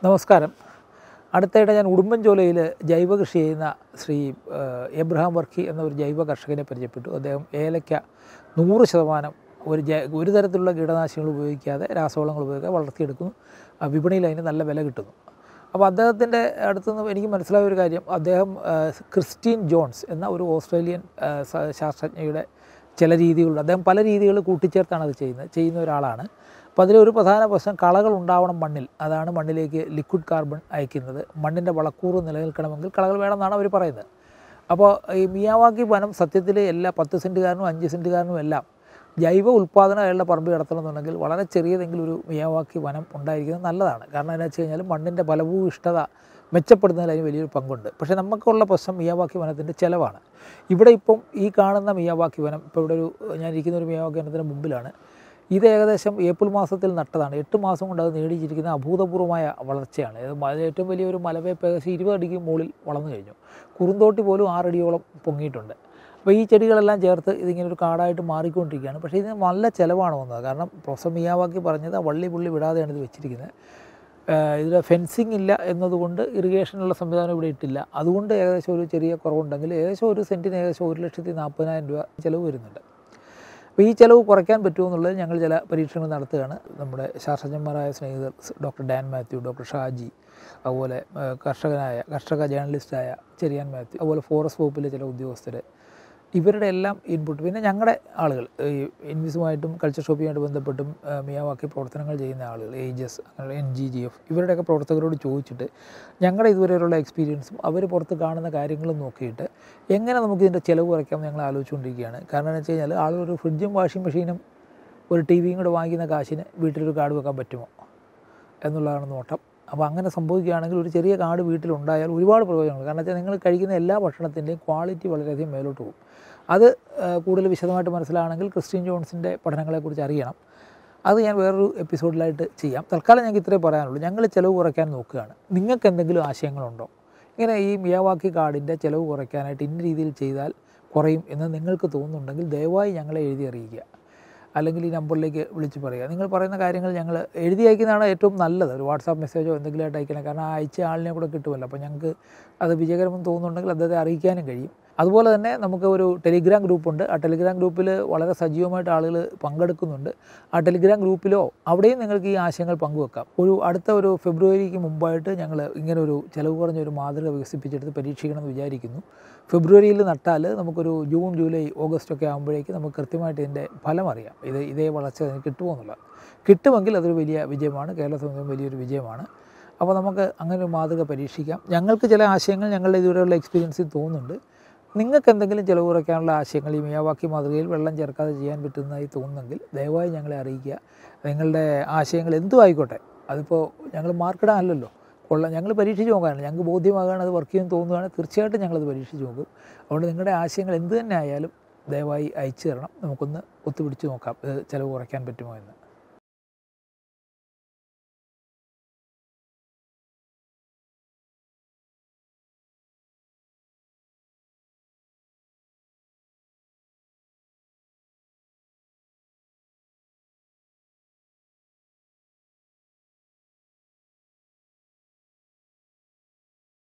നമസ്കാരം അടുത്തയിടെ ഞാൻ ഉടുമ്പൻചോലയിൽ ജൈവ കൃഷി ചെയ്യുന്ന ശ്രീ ഏഹ്, എബ്രഹാം വർക്കി എന്ന ഒരു ജൈവ കർഷകനെ പരിചയപ്പെട്ടു അദ്ദേഹം ഏലയ്ക്ക നൂറ് ശതമാനം ഒരു ജൈ ഒരു തരത്തിലുള്ള കീടനാശിനികൾ ഉപയോഗിക്കാതെ രാസവളങ്ങൾ ഉപയോഗിക്കാതെ വളർത്തിയെടുക്കുന്നു ആ വിപണിയിൽ അതിന് നല്ല വില കിട്ടുന്നു അപ്പോൾ അദ്ദേഹത്തിൻ്റെ അടുത്തുനിന്ന് എനിക്ക് മനസ്സിലായ ഒരു കാര്യം അദ്ദേഹം ഏഹ്, ക്രിസ്റ്റീൻ ജോൺസ് എന്ന ഒരു ഓസ്ട്രേലിയൻ ഏഹ്, സ- ശാസ്ത്രജ്ഞയുടെ ചില രീതികളുണ്ട് അദ്ദേഹം പല രീതികൾ കൂട്ടിച്ചേർത്താണ് അത് ചെയ്യുന്നത് ചെയ്യുന്ന ഒരാളാണ് അപ്പോൾ അതിലൊരു പ്രധാന പ്രശ്നം കളകൾ ഉണ്ടാവണം മണ്ണിൽ അതാണ് മണ്ണിലേക്ക് ലിക്വിഡ് കാർബൺ അയക്കുന്നത് മണ്ണിൻ്റെ വളക്കൂറ് നിലനിൽക്കണമെങ്കിൽ കളകൾ വേണമെന്നാണ് അവർ പറയുന്നത് അപ്പോൾ ഈ മിയാവാക്കി വനം സത്യത്തിൽ എല്ലാ പത്ത് സെൻറ്റുകാരനും അഞ്ച് സെൻറ്റുകാരനും എല്ലാം ജൈവ ഉൽപ്പാദനം അയാളുടെ പറമ്പിൽ നടത്തണമെന്നുണ്ടെങ്കിൽ വളരെ ചെറിയതെങ്കിലും ഒരു മിയാവാക്കി വനം ഉണ്ടായിരിക്കുന്നത് നല്ലതാണ് കാരണം എന്താ വെച്ച് കഴിഞ്ഞാൽ മണ്ണിൻ്റെ ഫലഭൂയിഷ്ഠത മെച്ചപ്പെടുന്നതിൽ അതിന് വലിയൊരു പങ്കുണ്ട് പക്ഷേ നമുക്കുള്ള പ്രശ്നം മിയാവാക്കി വനത്തിൻ്റെ ചിലവാണ് ഇവിടെ ഇപ്പം ഈ കാണുന്ന മിയാവാക്കി വനം ഇപ്പോൾ ഇവിടെ ഒരു ഞാൻ ഇരിക്കുന്ന ഒരു മിയാവാക്കി വനത്തിൻ്റെ മുമ്പിലാണ് ഇത് ഏകദേശം ഏപ്രിൽ മാസത്തിൽ നട്ടതാണ് എട്ട് മാസം കൊണ്ട് അത് നേടിയിരിക്കുന്ന അഭൂതപൂർവമായ വളർച്ചയാണ് ഇത് മ- ഏറ്റവും വലിയൊരു മലവേപ്പ് ഏകദേശം ഇരുപത് അടിക്ക് മുകളിൽ വളർന്നു കഴിഞ്ഞു കുറുന്തോട്ടി പോലും ആറടിയോളം പൊങ്ങിയിട്ടുണ്ട് അപ്പോൾ ഈ ചെടികളെല്ലാം ചേർത്ത് ഇതിങ്ങനെ ഒരു കാടായിട്ട് മാറിക്കൊണ്ടിരിക്കുകയാണ് പക്ഷേ ഇതിന് നല്ല ചിലവാണ് വന്നത് കാരണം പ്രൊഫസർ മിയാവാക്കി പറഞ്ഞത് ആ വള്ളി പുള്ളി വിടാതെയാണ് ഇത് വെച്ചിരിക്കുന്നത് ഇതിൽ ഫെൻസിങ് ഇല്ല എന്നതുകൊണ്ട് ഇറിഗേഷനുള്ള സംവിധാനം ഇവിടെ ഇട്ടില്ല അതുകൊണ്ട് ഏകദേശം ഒരു ചെറിയ കുറവുണ്ടെങ്കിൽ ഏകദേശം ഒരു സെൻറ്റിന് ഏകദേശം ഒരു ലക്ഷത്തി നാൽപ്പതിനായിരം രൂപ ചിലവ് വരുന്നുണ്ട് അപ്പോൾ ഈ ചിലവ് കുറയ്ക്കാൻ പറ്റുമോ എന്നുള്ളത് ഞങ്ങൾ ചില പരീക്ഷണങ്ങൾ നടത്തുകയാണ് നമ്മുടെ ശാസ്ത്രജ്ഞന്മാരായ സ്നേഹിതർ സ് doctor Dan Mathew doctor Shaji അതുപോലെ ഏഹ്, കർഷകനായ കർഷക ജേർണലിസ്റ്റായ ചെറിയാൻ മാത്യു അതുപോലെ ഫോറസ്റ്റ് വകുപ്പിലെ ചില ഉദ്യോഗസ്ഥർ ഇവരുടെ എല്ലാം ഇൻപുട്ട് പിന്നെ ഞങ്ങളുടെ ആളുകൾ ഈ ഇൻവിസുമായിട്ടും കൾച്ചർ ഷോപ്പിയുമായിട്ട് ബന്ധപ്പെട്ടും ഏഹ്, മിയാവാക്കി പ്രവർത്തനങ്ങൾ ചെയ്യുന്ന ആളുകൾ ഏജസ് അങ്ങനെ എൻ ജി ജി എഫ് ഇവരുടെയൊക്കെ പ്രവർത്തകരോട് ചോദിച്ചിട്ട് ഞങ്ങളുടെ ഇതുവരെയുള്ള എക്സ്പീരിയൻസും അവർ പുറത്ത് കാണുന്ന കാര്യങ്ങളും നോക്കിയിട്ട് എങ്ങനെ നമുക്ക് ഇതിൻ്റെ ചിലവ് കുറയ്ക്കാമെന്ന് ഞങ്ങൾ ആലോചിച്ചുകൊണ്ടിരിക്കുകയാണ് കാരണം എന്ന് വെച്ച് കഴിഞ്ഞാൽ ആളുകൾ ഒരു ഫ്രിഡ്ജും വാഷിംഗ് മെഷീനും ഒരു ടി വിയും കൂടെ വാങ്ങിക്കുന്ന കാശിന് വീട്ടിലൊരു കാർഡ് വെക്കാൻ പറ്റുമോ എന്നുള്ളതാണ് നോട്ടം അപ്പോൾ അങ്ങനെ സംഭവിക്കുകയാണെങ്കിൽ ഒരു ചെറിയ കാർഡ് വീട്ടിലുണ്ടായാൽ ഒരുപാട് പ്രയോജനങ്ങൾ കാരണം വെച്ചാൽ നിങ്ങൾ കഴിക്കുന്ന എല്ലാ ഭക്ഷണത്തിൻ്റെയും ക്വാളിറ്റി വളരെയധികം മേലോട്ട് പോകും അത് ആ, കൂടുതൽ വിശദമായിട്ട് മനസ്സിലാണെങ്കിൽ ക്രിസ്ത്യൻ ജോൺസിൻ്റെ പഠനങ്ങളെക്കുറിച്ച് അറിയണം അത് ഞാൻ വേറൊരു എപ്പിസോഡിലായിട്ട് ചെയ്യാം തൽക്കാലം ഞങ്ങൾക്ക് ഇത്രേ പറയാനുള്ളൂ ഞങ്ങൾ ചിലവ് കുറയ്ക്കാൻ നോക്കുകയാണ് നിങ്ങൾക്ക് എന്തെങ്കിലും ആശയങ്ങളുണ്ടോ ഇങ്ങനെ ഈ മിയാവാക്കി കാർഡിൻ്റെ ചിലവ് കുറയ്ക്കാനായിട്ട് ഇന്ന രീതിയിൽ ചെയ്താൽ കുറയും എന്ന് നിങ്ങൾക്ക് തോന്നുന്നുണ്ടെങ്കിൽ ദയവായി ഞങ്ങളെ എഴുതി അറിയിക്കുക അല്ലെങ്കിൽ ഈ നമ്പറിലേക്ക് വിളിച്ച് പറയുക നിങ്ങൾ പറയുന്ന കാര്യങ്ങൾ ഞങ്ങൾ എഴുതി അയക്കുന്നതാണ് ഏറ്റവും നല്ലത് ഒരു വാട്സാപ്പ് മെസ്സേജോ എന്തെങ്കിലുമായിട്ട് അയക്കണം കാരണം ആ അയച്ച ആളിനെ കൂടെ കിട്ടുമല്ലോ അപ്പോൾ ഞങ്ങൾക്ക് അത് വിജയകരമെന്ന് തോന്നുന്നുണ്ടെങ്കിൽ അദ്ദേഹത്തെ അറിയിക്കാനും കഴിയും അതുപോലെ തന്നെ നമുക്ക് ഒരു ടെലിഗ്രാം ഗ്രൂപ്പുണ്ട് ആ ടെലിഗ്രാം ഗ്രൂപ്പിൽ വളരെ സജീവമായിട്ട് ആളുകൾ പങ്കെടുക്കുന്നുണ്ട് ആ ടെലിഗ്രാം ഗ്രൂപ്പിലോ അവിടെയും നിങ്ങൾക്ക് ഈ ആശയങ്ങൾ പങ്കുവെക്കാം ഒരു അടുത്ത ഒരു ഫെബ്രുവരിക്ക് മുമ്പായിട്ട് ഞങ്ങൾ ഇങ്ങനെ ഒരു ചിലവ് കുറഞ്ഞ ഒരു മാതൃക വികസിപ്പിച്ചെടുത്ത് പരീക്ഷിക്കണമെന്ന് വിചാരിക്കുന്നു ഫെബ്രുവരിയിൽ നട്ടാൽ നമുക്കൊരു ജൂൺ ജൂലൈ ഓഗസ്റ്റ് ഒക്കെ ആകുമ്പോഴേക്ക് നമുക്ക് കൃത്യമായിട്ട് ഇതിൻ്റെ ഫലം അറിയാം ഇത് ഇതേ വളർച്ച അതിന് കിട്ടുമോ എന്നുള്ളത് കിട്ടുമെങ്കിൽ അതൊരു വലിയ വിജയമാണ് കേരള സംബന്ധിച്ചും വലിയൊരു വിജയമാണ് അപ്പോൾ നമുക്ക് അങ്ങനെ ഒരു മാതൃക പരീക്ഷിക്കാം ഞങ്ങൾക്ക് ചില ആശയങ്ങൾ ഞങ്ങളുടെ ഇതുവരെയുള്ള എക്സ്പീരിയൻസിൽ തോന്നുന്നുണ്ട് നിങ്ങൾക്ക് എന്തെങ്കിലും ചിലവ് കുറയ്ക്കാനുള്ള ആശയങ്ങൾ ഈ മിയാവാക്കി മാതൃകയിൽ വെള്ളം ചേർക്കാതെ ചെയ്യാൻ പറ്റുന്നതായി തോന്നുന്നെങ്കിൽ ദയവായി ഞങ്ങളെ അറിയിക്കുക നിങ്ങളുടെ ആശയങ്ങൾ എന്തും ആയിക്കോട്ടെ അതിപ്പോൾ ഞങ്ങൾ മാർക്കിടാനല്ലല്ലോ കൊള്ളാം ഞങ്ങൾ പരീക്ഷിച്ച് നോക്കാനല്ല ഞങ്ങൾക്ക് ബോധ്യമാകാണ് അത് വർക്ക് ചെയ്യുമെന്ന് തോന്നുകയാണെങ്കിൽ തീർച്ചയായിട്ടും ഞങ്ങളത് പരീക്ഷിച്ച് നോക്കും അതുകൊണ്ട് നിങ്ങളുടെ ആശയങ്ങൾ എന്ത് തന്നെ ആയാലും ദയവായി അയച്ചു തരണം നമുക്കൊന്ന് ഒത്തുപിടിച്ച് നോക്കാം ഇത് ചിലവ് കുറയ്ക്കാൻ പറ്റുമോ എന്ന്